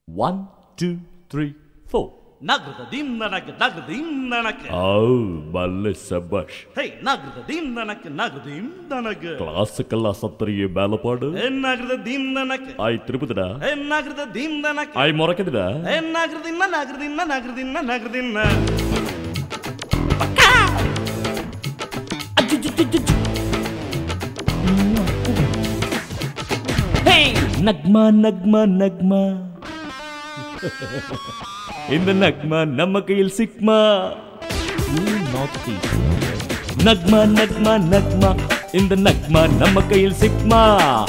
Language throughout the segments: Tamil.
One, two, three, four. நகருத தீம் நனக்கு நகருதீம் நனக்கு Oh, பல்ல சபாஷ் ஹே நகருத தீம் நனக்கு நகருதீம் நனக்கு கிளாஸுக்கெல்லாம் சத்தரிய மேல பாடு ஹே நகருத தீம் நனக்கு ஆய் திருப்பதிடா ஹே நகருத தீம் நனக்கு ஆய் முறைக்குதுடா ஹே நகருதின்ன நகருதின்ன நகருதின்ன நகருதின்ன நக்மா நக்மா நக்மா இந்த நக்மா நம்ம கையில் சிக்மா நக்மா நக்மா நக்மா இந்த நக்மா நம்ம கையில் சிக்மா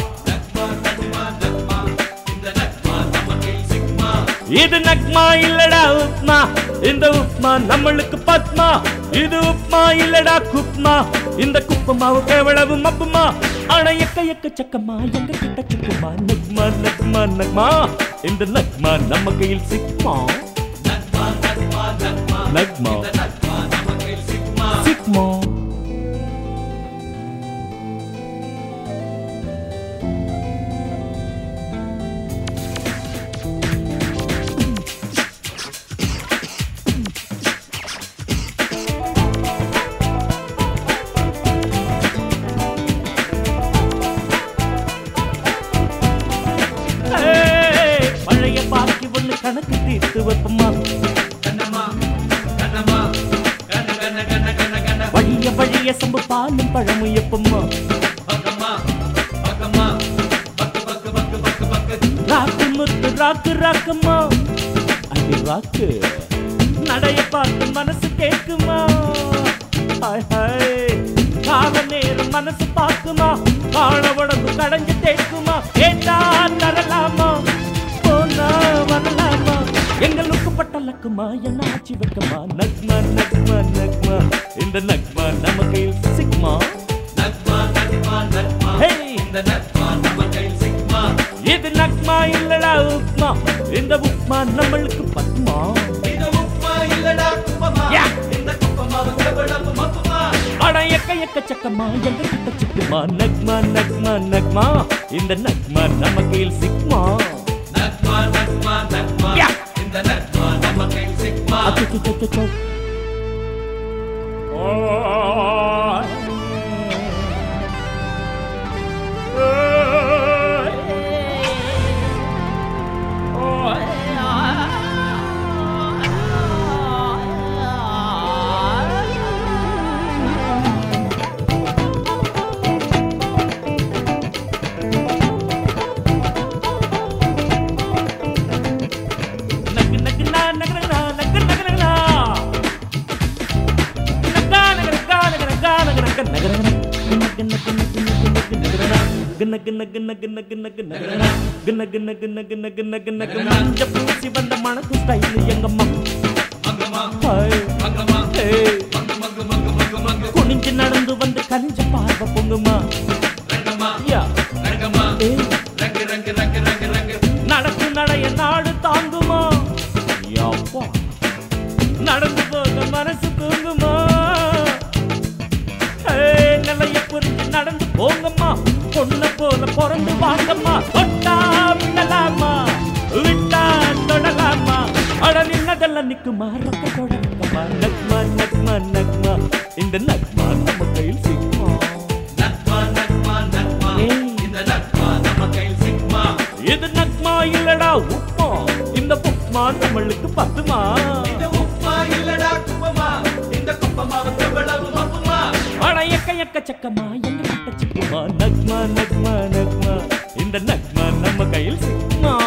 இது நக்மா இல்லடா உப்மா இந்த உப்மா நம்மளுக்கு பத்மா இது உப்மா இல்லடா குப்மா இந்த குப்பமாவு கேவளவு மப்புமா ஆனா எக்க எக்க சக்கமா எங்க கிட்ட சிக்குமா நக்மா நக்மா நக்மா இந்த நக்மா நம்ம கையில் சிக்மா நக்மா சிக்மா ஏய், பழைய பாக்கி ஒண்ணு கணக்கு தீர்த்து வைப்போமா வழிய வழிய சம்பு பாலும் பழமும் எப்பமா ராக்கு முத்து ராக்கு ராக்குமா அது ராக்கு நடைய பார்த்து மனசு கேக்குமா ஹாய் ஹாய் கால நேரம் மனசு பார்க்குமா காண உடம்பு கடைஞ்சு தேக்குமா கேட்டா தரலாமா போனா வரலாமா எங்களுக்கு பட்டலக்குமா என்ன ஆட்சி வைக்கமா நக்மா நக்மா நக்மா இந்த நக்மா நம்ம கையில் சிக்மா ஹே இது நக்மா இல்லடா உப்மா இந்த உப்மா நம்மளுக்கு பத்மா யா. அட எக்க எக்க சக்கமா எங்க கிட்ட சிக்குமா நக்மா நக்மா நக்மா இந்த நக்மா நம்ம கையில் சிக்மா யா. அச்சச்சச்சச்சோ. நக்கு நக்கு நா நக்கு நா நக்கு நக்கு நா நக்கா நக்கு நக்கா நக்கு நக்கா நக்கு நக்கு நக்கு நக்கு நக்கு நக்கு நக்கு நக்கு நக்கு நக்கு நக்கு நக்கு நக்கு நக்கு நக்கு நக்கு நக்கு நக்கு மஞ்ச பூசி வந்த மணக்கு ஸ்டைல் எங்கம்மா ஹாய். ஹேய். குனிஞ்சு நடந்து வந்து கனிஞ்ச பார்வை பொங்குமா யா. ஏய். நடக்கு நடைய நாடு தாங்குமா யப்பா. நடந்து போக மனசு தூங்குமா ஏய், நிலைய புரிஞ்சு நடந்து போங்கம்மா பொண்ணு போல பிறந்து வாங்கம்மா தொட்டா விடலாமா விட்டா தொடலாமா அட நின்னதெல்லாம் நிக்குமா ரொக்க தொடக்கமா நக்மா நக்மா நக்மா இந்த நக்மா நம்ம கையில் சிக்குமா ஏய். இது நக்மா இல்லடா உப்மா இந்த உப்மா நம்மளுக்கு பத்துமா ஆனா எக்க எக்க சக்கமா எங்க கிட்ட சிக்குமா நக்மா நக்மா நக்மா இந்த நக்மா நம்ம கையில் சிக்குமா